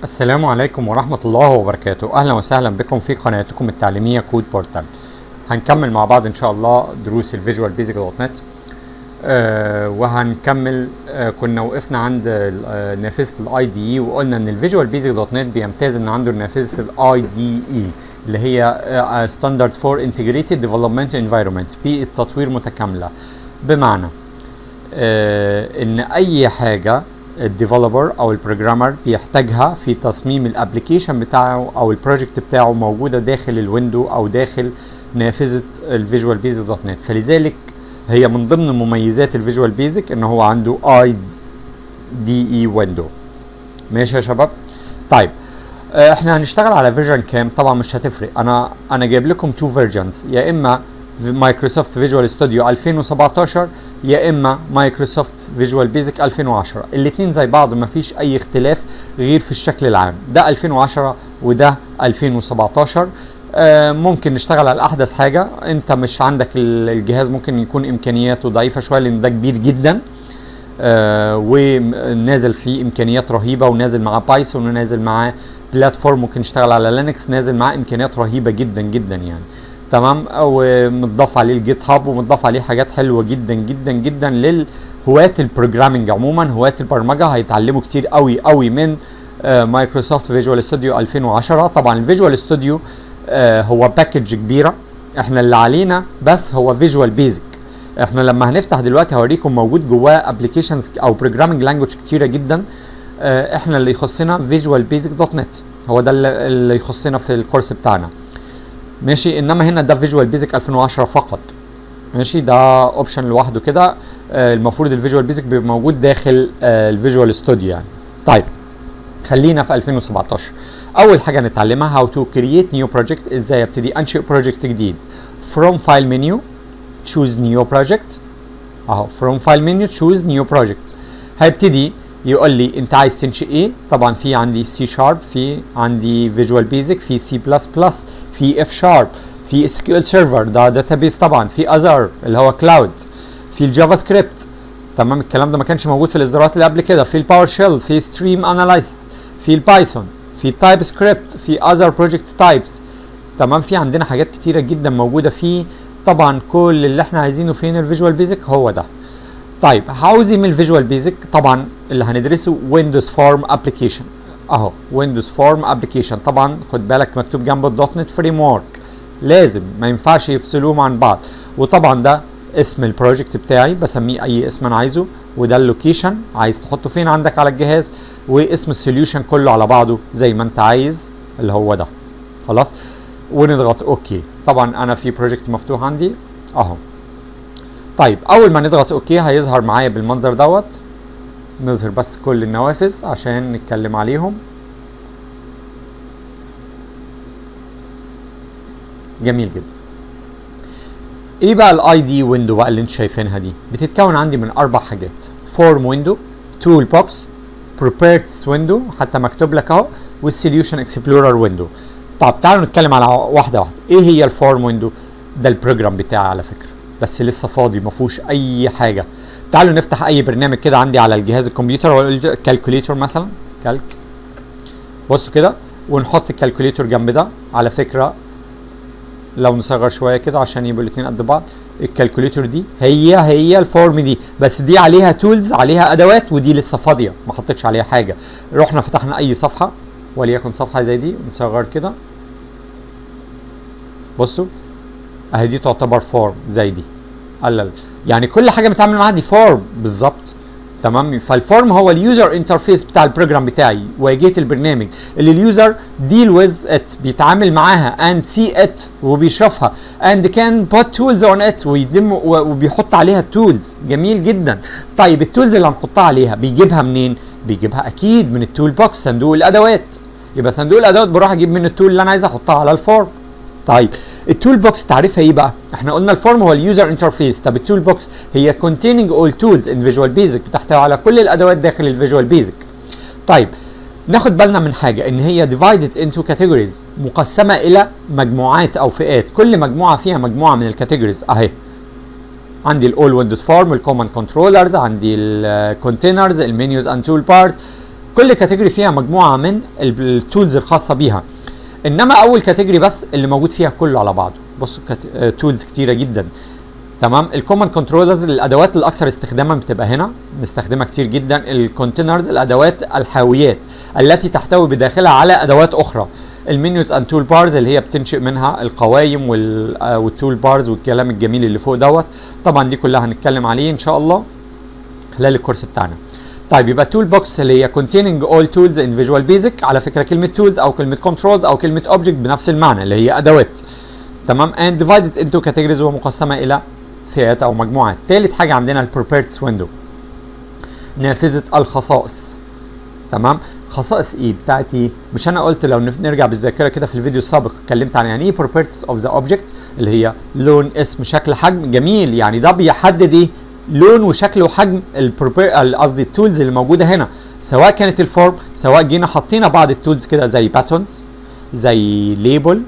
السلام عليكم ورحمة الله وبركاته أهلا وسهلا بكم في قناتكم التعليمية كود بورتال هنكمل مع بعض إن شاء الله دروس الفيجوال بيزك دوت نت آه وهنكمل آه كنا وقفنا عند آه نافذة الاي دي اي وقلنا ان الفيجوال بيزك دوت نت بيمتاز ان عنده نافذة الاي دي اي اللي هي ستاندرد فور انتجريتد ديفلوبمنت انفايرمنت بيئة تطوير متكاملة بمعنى آه ان اي حاجة الديفلوبر او البروجرامر بيحتاجها في تصميم الابلكيشن بتاعه او البروجكت بتاعه موجوده داخل الويندو او داخل نافذه الفيجوال بيزك دوت نت فلذلك هي من ضمن مميزات الفيجوال بيزك ان هو عنده اي دي اي ويندو ماشي يا شباب طيب آه احنا هنشتغل على فيرجن كام طبعا مش هتفرق انا انا جايب لكم تو فيرجنز يا اما مايكروسوفت فيجوال ستوديو 2017 يا اما مايكروسوفت فيجوال بيزك 2010 الاثنين زي بعض ما فيش اي اختلاف غير في الشكل العام ده 2010 وده 2017 آه ممكن نشتغل على احدث حاجه انت مش عندك الجهاز ممكن يكون امكانياته ضعيفه شويه لان ده كبير جدا آه ونازل فيه امكانيات رهيبه ونازل معاه بايثون ونازل معاه بلاتفورم ممكن نشتغل على لينكس نازل معاه امكانيات رهيبه جدا جدا يعني تمام ومتضاف عليه الجيت هاب ومتضاف عليه حاجات حلوه جدا جدا جدا للهواة البروجرامنج عموما هواة البرمجه هيتعلموا كتير قوي قوي من مايكروسوفت فيجوال ستوديو 2010 طبعا الفيجوال ستوديو آه هو باكج كبيره احنا اللي علينا بس هو فيجوال بيزك احنا لما هنفتح دلوقتي هوريكم موجود جواه ابلكيشنز او بروجرامنج لانجوج كتيره جدا آه احنا اللي يخصنا فيجوال بيزك دوت نت هو ده اللي يخصنا في الكورس بتاعنا ماشي انما هنا ده فيجوال بيزك 2010 فقط ماشي ده اوبشن لوحده كده آه المفروض الفيجوال بيزك بيبقى موجود داخل آه الفيجوال ستوديو يعني طيب خلينا في 2017 اول حاجه نتعلمها هاو تو كرييت نيو بروجكت ازاي ابتدي انشئ بروجكت جديد from file menu choose new project اهو from file menu choose new project هيبتدي يقول لي انت عايز تنشئ ايه طبعا في عندي سي شارب في عندي فيجوال بيزك في سي بلس بلس في اف شارب في اس كيو ال سيرفر ده داتابيس طبعا في اذر اللي هو كلاود في الجافا سكريبت تمام الكلام ده ما كانش موجود في الاصدارات اللي قبل كده في الباور شيل في ستريم انالايز في البايثون في تايب سكريبت في اذر بروجكت تايبس تمام في عندنا حاجات كتيره جدا موجوده فيه طبعا كل اللي احنا عايزينه فين الفيجوال بيزك هو ده طيب عاوز من الفيجوال بيزك طبعا اللي هندرسه ويندوز فورم ابلكيشن اهو ويندوز فورم ابلكيشن طبعا خد بالك مكتوب جنبه الدوت نت فريم ورك لازم ما ينفعش يفصلوهم عن بعض وطبعا ده اسم البروجكت بتاعي بسميه اي اسم انا عايزه وده اللوكيشن عايز تحطه فين عندك على الجهاز واسم السوليوشن كله على بعضه زي ما انت عايز اللي هو ده خلاص ونضغط اوكي طبعا انا في بروجكت مفتوح عندي اهو طيب اول ما نضغط اوكي هيظهر معايا بالمنظر دوت نظهر بس كل النوافذ عشان نتكلم عليهم جميل جدا ايه بقى الاي دي ويندو بقى اللي انتوا شايفينها دي بتتكون عندي من اربع حاجات فورم ويندو تول بوكس بروبرتس ويندو حتى مكتوب لك اهو والسوليوشن اكسبلورر ويندو طب تعالوا نتكلم على واحده واحده ايه هي الفورم ويندو ده البروجرام بتاعي على فكره بس لسه فاضي ما فيهوش اي حاجه تعالوا نفتح اي برنامج كده عندي على الجهاز الكمبيوتر واقول كالكوليتور مثلا كالك بصوا كده ونحط الكالكوليتور جنب ده على فكره لو نصغر شويه كده عشان يبقوا الاثنين قد بعض الكالكوليتور دي هي هي الفورم دي بس دي عليها تولز عليها ادوات ودي لسه فاضيه ما حطيتش عليها حاجه رحنا فتحنا اي صفحه وليكن صفحه زي دي نصغر كده بصوا اهي دي تعتبر فورم زي دي قلل يعني كل حاجه بنتعامل معاها دي فورم بالظبط تمام فالفورم هو اليوزر انترفيس بتاع البروجرام بتاعي واجهه البرنامج اللي اليوزر ديل ويز ات بيتعامل معاها اند سي ات وبيشوفها اند كان بوت تولز اون ات ويدم وبيحط عليها التولز جميل جدا طيب التولز اللي هنحطها عليها بيجيبها منين بيجيبها اكيد من التول بوكس صندوق الادوات يبقى صندوق الادوات بروح اجيب منه التول اللي انا عايز احطها على الفورم طيب التول بوكس تعريفها ايه بقى؟ احنا قلنا الفورم هو اليوزر انترفيس طب التول بوكس هي containing all tools in Visual Basic بتحتوي على كل الادوات داخل الفيجوال بيزك. طيب ناخد بالنا من حاجه ان هي divided into categories مقسمه الى مجموعات او فئات كل مجموعه فيها مجموعه من الكاتيجوريز اهي عندي الاول ويندوز فورم الكوماند كنترولرز عندي الكونتينرز المنيوز اند تول بارت كل كاتيجوري فيها مجموعه من التولز الخاصه بيها انما اول كاتيجوري بس اللي موجود فيها كله على بعضه بصوا تولز كتيره جدا تمام الكومن كنترولرز الادوات الاكثر استخداما بتبقى هنا بنستخدمها كتير جدا الكونتينرز الادوات الحاويات التي تحتوي بداخلها على ادوات اخرى المنيوز اند تول بارز اللي هي بتنشئ منها القوايم والتول بارز والكلام الجميل اللي فوق دوت طبعا دي كلها هنتكلم عليه ان شاء الله خلال الكورس بتاعنا طيب يبقى تول بوكس اللي هي containing all tools in Visual Basic على فكره كلمه tools او كلمه controls او كلمه object بنفس المعنى اللي هي ادوات تمام and divided into categories ومقسمه الى فئات او مجموعات ثالث حاجه عندنا البروبرتس ويندو نافذه الخصائص تمام خصائص ايه بتاعت ايه مش انا قلت لو نرجع بالذاكره كده في الفيديو السابق اتكلمت عن يعني ايه properties of the object اللي هي لون اسم شكل حجم جميل يعني ده بيحدد ايه لون وشكل وحجم قصدي التولز اللي موجوده هنا سواء كانت الفورم سواء جينا حطينا بعض التولز كده زي باتونز زي ليبل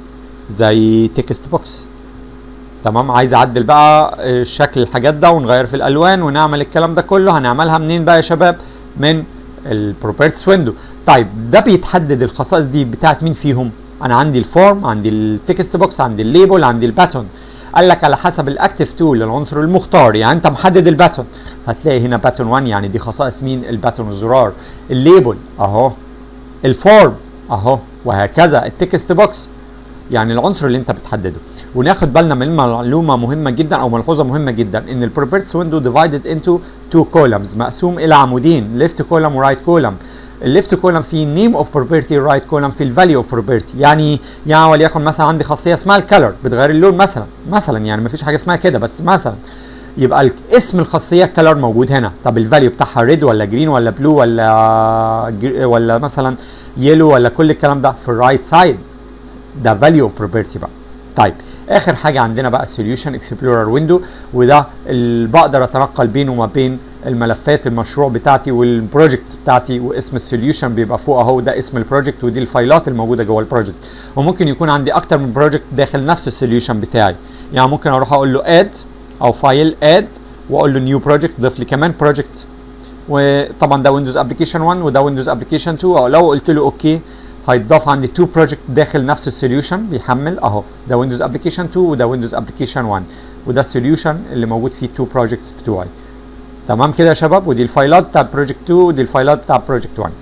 زي تكست بوكس تمام عايز اعدل بقى شكل الحاجات ده ونغير في الالوان ونعمل الكلام ده كله هنعملها منين بقى يا شباب من البروبرتس ويندو طيب ده بيتحدد الخصائص دي بتاعت مين فيهم انا عندي الفورم عندي التكست بوكس عندي الليبل عندي الباتون قال لك على حسب الاكتيف تول العنصر المختار يعني انت محدد الباتون هتلاقي هنا باتون 1 يعني دي خصائص مين الباتون الزرار الليبل اهو الفورم اهو وهكذا التكست بوكس يعني العنصر اللي انت بتحدده وناخد بالنا من معلومه مهمه جدا او ملحوظه مهمه جدا ان البروبرتس ويندو ديفايدد انتو تو كولمز مقسوم الى عمودين ليفت كولم ورايت كولم الليفت كولم فيه نيم اوف بروبرتي رايت كولم فيه الفاليو اوف بروبرتي يعني يعني وليكن مثلا عندي خاصيه اسمها الكلر بتغير اللون مثلا مثلا يعني ما فيش حاجه اسمها كده بس مثلا يبقى اسم الخاصيه الكلر موجود هنا طب الفاليو بتاعها ريد ولا جرين ولا بلو ولا ولا مثلا يلو ولا كل الكلام ده في الرايت سايد ده فاليو اوف بروبرتي بقى طيب اخر حاجه عندنا بقى السوليوشن اكسبلورر ويندو وده اللي بقدر اتنقل بينه وما بين الملفات المشروع بتاعتي والبروجكتس بتاعتي واسم السوليوشن بيبقى فوق اهو ده اسم البروجكت ودي الفايلات الموجوده جوه البروجكت وممكن يكون عندي اكتر من بروجكت داخل نفس السوليوشن بتاعي يعني ممكن اروح اقول له اد او فايل اد واقول له نيو بروجكت ضيف لي كمان بروجكت وطبعا ده ويندوز ابلكيشن 1 وده ويندوز ابلكيشن 2 او لو قلت له اوكي هيتضاف عندي تو بروجكت داخل نفس السوليوشن بيحمل اهو ده ويندوز ابلكيشن 2 وده ويندوز ابلكيشن 1 وده السوليوشن اللي موجود فيه التو بروجكتس بتوعي تمام كده يا شباب ودي الفايلات بتاع بروجكت 2 ودي الفايلات بتاع بروجكت 1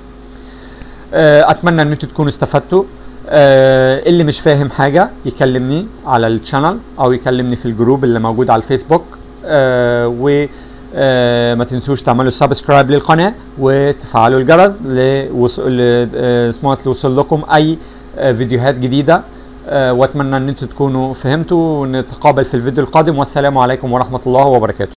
اتمنى ان انتوا تكونوا استفدتوا أه اللي مش فاهم حاجه يكلمني على الشانل او يكلمني في الجروب اللي موجود على الفيسبوك أه و أه ما تنسوش تعملوا سبسكرايب للقناه وتفعلوا الجرس لوصول اسمه لوصل لكم اي فيديوهات جديده واتمنى ان انتم تكونوا فهمتوا ونتقابل في الفيديو القادم والسلام عليكم ورحمه الله وبركاته